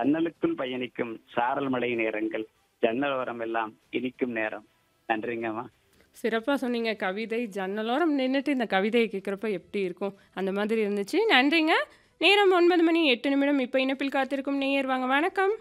ஜன்னலுக்குள் பயணிக்கும் சாரல் மழை நேரங்கள் ஜன்னல் ஓரம் எல்லாம் இனிக்கும் நேரம் நன்றிங்கம்மா சிறப்பாக சொன்னீங்க கவிதை ஜன்னலோரம் நின்றுட்டு இந்த கவிதையை கேட்குறப்ப எப்படி இருக்கும் அந்த மாதிரி இருந்துச்சு நன்றிங்க நேரம் ஒன்பது மணி எட்டு நிமிடம் இப்போ இணைப்பில் காத்திருக்கும் நேயர் வாங்க வணக்கம்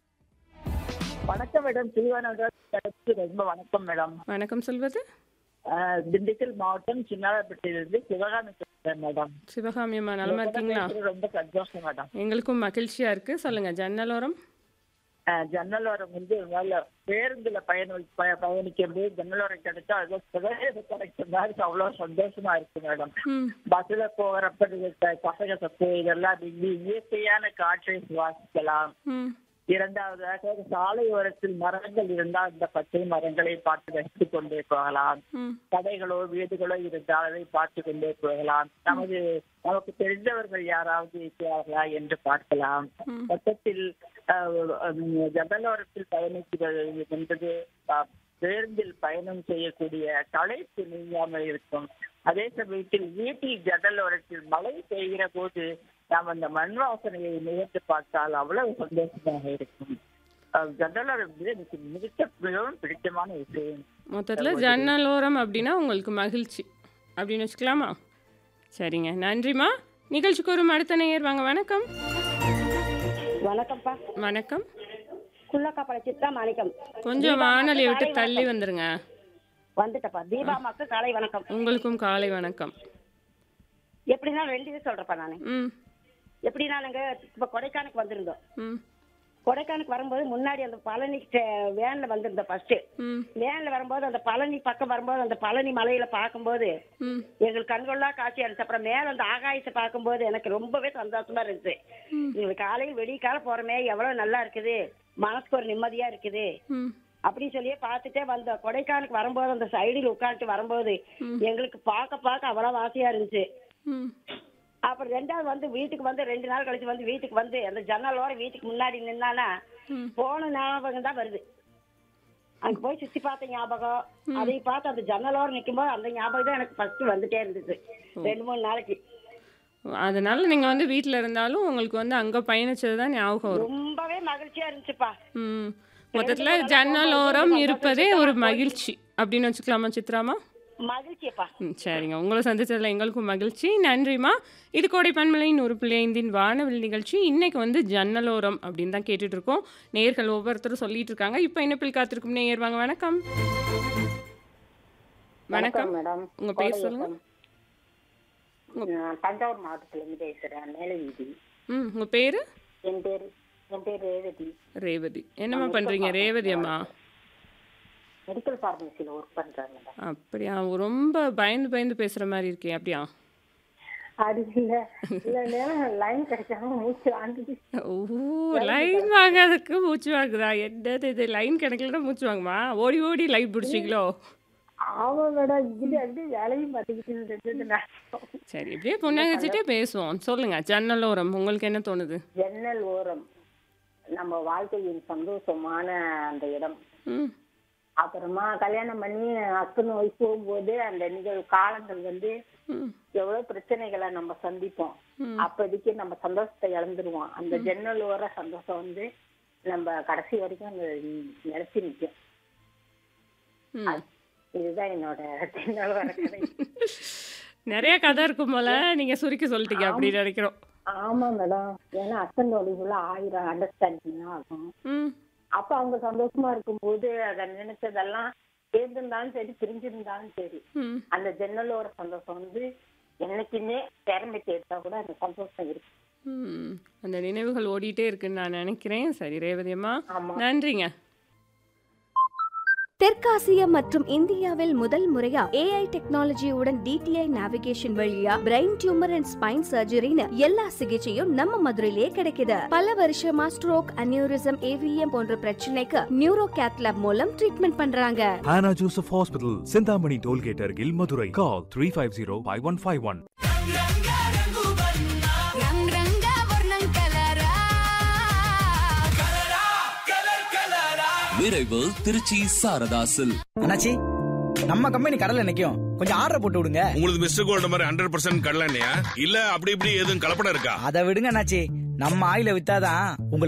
வணக்கம் மேடம் சிறுவனோட ரொம்ப வணக்கம் மேடம் வணக்கம் சொல்வது ஆஹ் திண்டுக்கல் மாவட்டம் சின்னாரப்பட்டியிலிருந்து சிவகாமி பேசுறேன் மேடம் சிவகாமி அம்மா நலமா இருக்கீங்களா பேசுறது ரொம்ப சந்தோஷம் மேடம் எங்களுக்கும் மகிழ்ச்சியா இருக்கு சொல்லுங்க ஜன்னலோரம் ஆஹ் ஜன்னலோரம் வந்து நல்ல பேருந்துல பயணம் பய- பயணிக்கும் போது ஜன்னலோரம் கிடைச்சா அது சுதேச கிடைக்கும் மாதிரி அவ்வளவு சந்தோஷமா இருக்கு மேடம் ம் பஸ்ல போகிறப்ப இது க- பசங்க சத்து இதெல்லாம் இ- இயற்கையான காற்றை சுவாசிக்கலாம் ம் இரண்டாவதாக சாலை ஓரத்தில் மரங்கள் இருந்தால் அந்த பச்சை மரங்களை பார்த்து ரசித்துக் கொண்டே போகலாம் ம் கடைகளோ வீடுகளோ இருந்தால் அதை பார்த்து கொண்டே போகலாம் நமது நமக்கு தெரிந்தவர்கள் யாராவது இருக்கிறார்களா என்று பார்க்கலாம் ம். மொத்தத்தில் அஹ், உம், ஜன்னலோரத்தில் பயணிக்கிறது என்பது அஹ், பேருந்தில் பயணம் செய்யக்கூடிய களைப்பு நீங்காமல் இருக்கும் அதே சமயத்தில் வீட்டில் ஜன்னலோரத்தில் மழை பெய்கிற போது நாம் அந்த மண் வாசனையை நிகழ்த்து பார்த்தால் அவ்வளவு சந்தோஷமாக இருக்கும் அஹ், ஜன்னலோரம் வந்து எனக்கு மிக மிகவும் பிடித்தமான விஷயம் மொத்தத்தில் ஜன்னலோரம் அப்படின்னா உங்களுக்கு மகிழ்ச்சி அப்படின்னு வச்சுக்கலாமா சரிங்க நன்றிம்மா நிகழ்ச்சிக்கு ஒரு அடுத்த நேயர் வாங்க வணக்கம் வணக்கம்ப்பா வணக்கம் குள்ளக்காப்பளை சித்ரா மாணிக்கம் கொஞ்சம் வானொலியை விட்டு தள்ளி வந்துருங்க வந்துட்டப்பா தீபாமாக்கு காலை வணக்கம் உங்களுக்கும் காலை வணக்கம் எப்படின்னா ரெண்டு இது சொல்றப்பா நானு ம் எப்படின்னா நாங்க இப்ப கொடைக்கானலுக்கு வந்திருந்தோம் ம் கொடைக்கானலுக்கு வரும்போது முன்னாடி அந்த பழனி ட- வேன்ல வந்திருந்தோம் ஃபர்ஸ்ட் ம் வேன்ல வரும்போது அந்த பழனி பக்கம் வரும்போது அந்த பழனி மலையில பார்க்கும்போது ம் எங்களுக்கு கண்கொள்ளா காட்சியா இருந்துச்சு அப்புறம் மேல அந்த ஆகாயத்தை பார்க்கும்போது எனக்கு ரொம்பவே சந்தோஷமா இருந்துச்சு எங்களுக்கு காலையில் வெடிய காலம் போறமே எவ்வளவு நல்லா இருக்குது மனசுக்கு ஒரு நிம்மதியா இருக்குது ம் அப்படின்னு சொல்லியே பார்த்துட்டே வந்தோம் கொடைக்கானலுக்கு வரும்போது அந்த சைடில் உட்காந்துட்டு வரும்போது எங்களுக்கு பார்க்க பார்க்க அவ்வளவு ஆசையா இருந்துச்சு ம் அப்புறம் ரெண்டாவது வந்து வீட்டுக்கு வந்து ரெண்டு நாள் கழிச்சு வந்து வீட்டுக்கு வந்து அந்த ஜன்னலோட வீட்டுக்கு முன்னாடி நின்னானா போன ஞாபகம் தான் வருது அங்க போய் சுத்தி பார்த்த ஞாபகம் அதை பார்த்து அந்த ஜன்னலோட நிக்கும்போது அந்த ஞாபகம் தான் எனக்கு ஃபர்ஸ்ட் வந்துட்டே இருந்துச்சு ரெண்டு மூணு நாளைக்கு அதனால நீங்க வந்து வீட்ல இருந்தாலும் உங்களுக்கு வந்து அங்க பயணிச்சது தான் ஞாபகம் வரும் ரொம்பவே மகிழ்ச்சியா இருந்துச்சுப்பா ம் மொத்தத்துல ஜன்னலோரம் இருப்பதே ஒரு மகிழ்ச்சி அப்படின்னு வச்சுக்கலாமா சித்ராமா மகிழ்ச்சியப்பா ம் சரிங்க உங்களை சந்திச்சதுல எங்களுக்கும் மகிழ்ச்சி நன்றிம்மா இது கோடை பன்மலையின் ஒரு பிள்ளைந்தின் வானவில் நிகழ்ச்சி இன்னைக்கு வந்து ஜன்னலோரம் அப்படின்னு தான் கேட்டுட்டு இருக்கோம் நேர்கள் ஒவ்வொருத்தரும் சொல்லிட்டு இருக்காங்க இப்போ இணைப்பில் காத்திருக்கும் நேயர் வாங்க வணக்கம் வணக்கம் மேடம் உங்க பேர் சொல்லுங்க நான் தஞ்சாவூர் மாவட்டத்துல இருந்து பேசுறேன் மேல வீதி ம் உங்க பேரு என் பேர் என் பேர் ரேவதி ரேவதி என்னம்மா பண்றீங்க ரேவதி அம்மா மெடிக்கல் பார்மசில ஒர்க் பண்றேன் மேடம் அப்படியா ரொம்ப பயந்து பயந்து பேசுற மாதிரி இருக்கே அப்படியா அது இல்ல இல்ல நேரம் லைன் கிடைக்காம மூச்சு வாங்குது ஓ லைன் வாங்காததுக்கு மூச்சு வாங்குதா என்னது இது லைன் கிடைக்கலன்னா மூச்சு வாங்குமா ஓடி ஓடி லைன் பிடிச்சிங்களோ ஆமா மேடம் இது வந்து வேலையும் பார்த்துக்கிட்டு இருந்தது சரி இப்படியே பொண்ணாங்கச்சிட்டே பேசுவோம் சொல்லுங்க ஜன்னலோரம் உங்களுக்கு என்ன தோணுது ஜன்னல் ஓரம் நம்ம வாழ்க்கையின் சந்தோஷமான அந்த இடம் ம் அப்புறமா கல்யாணம் பண்ணி ஹஸ்பண்ட் ஒய்ஃப் போகும்போது அந்த நிகழ்வு காலங்கள் வந்து ம் எவ்வளவு பிரச்சனைகளை நம்ம சந்திப்போம் அப்போதைக்கு நம்ம சந்தோஷத்தை இழந்துருவோம் அந்த ஜன்னல் ஓர சந்தோஷம் வந்து நம்ம கடைசி வரைக்கும் அந்த நிலைச்சு நிற்கும் ம் இதுதான் என்னோட ஜன்னல் ஓர கதை நிறைய கதை இருக்கும் போல நீங்க சுருக்கி சொல்லிட்டீங்க அப்படின்னு நினைக்கிறோம் ஆமா மேடம் ஏன்னா ஹஸ்பண்ட் ஒய்ஃபுள்ள ஆயிரம் அண்டர்ஸ்டாண்டிங் ஆகும் ம் அப்ப அவங்க சந்தோஷமா இருக்கும்போது அதை நினைச்சதெல்லாம் சேர்ந்திருந்தாலும் சரி பிரிஞ்சிருந்தாலும் சரி ம் அந்த ஜன்னலோர சந்தோஷம் வந்து என்னைக்குமே திறமைக்கு எடுத்தா கூட அந்த சந்தோஷம் இருக்கு ம் அந்த நினைவுகள் ஓடிட்டே இருக்குன்னு நான் நினைக்கிறேன் சரி ரேவதி அம்மா ஆமா. நன்றிங்க தெற்காசியா மற்றும் இந்தியாவில் முதல் முறையா ஏஐ டெக்னாலஜியுடன் டிடிஐ நேவிகேஷன் வழியா பிரெயின் டியூமர் அண்ட் ஸ்பைன் சர்ஜரின்னு எல்லா சிகிச்சையும் நம்ம மதுரையிலேயே கிடைக்குது பல வருஷமா ஸ்ட்ரோக் அனியூரிசம் ஏவிஎம் போன்ற பிரச்சனைக்கு நியூரோ கேத்லாப் மூலம் ட்ரீட்மெண்ட் பண்றாங்க Hannah Joseph Hospital, Sindhamani Tollgate, Argil, Madurai. Call 350 5151. விரைவு திருச்சி சாரதாசில் அண்ணாச்சி நம்ம கம்பெனி கடல்ல நிக்கும் கொஞ்சம் ஆர்டர் போட்டு விடுங்க உங்களுக்கு மிஸ்டர் கோல்டு மாதிரி ஹண்ட்ரட் பர்சன்ட் கடலண்ணையா இல்ல அப்படி இப்படி எதுவும் கலப்படம் இருக்கா அதை விடுங்க அண்ணாச்சி நம்ம ஆயில வித்தாதான் உங்களுக்கு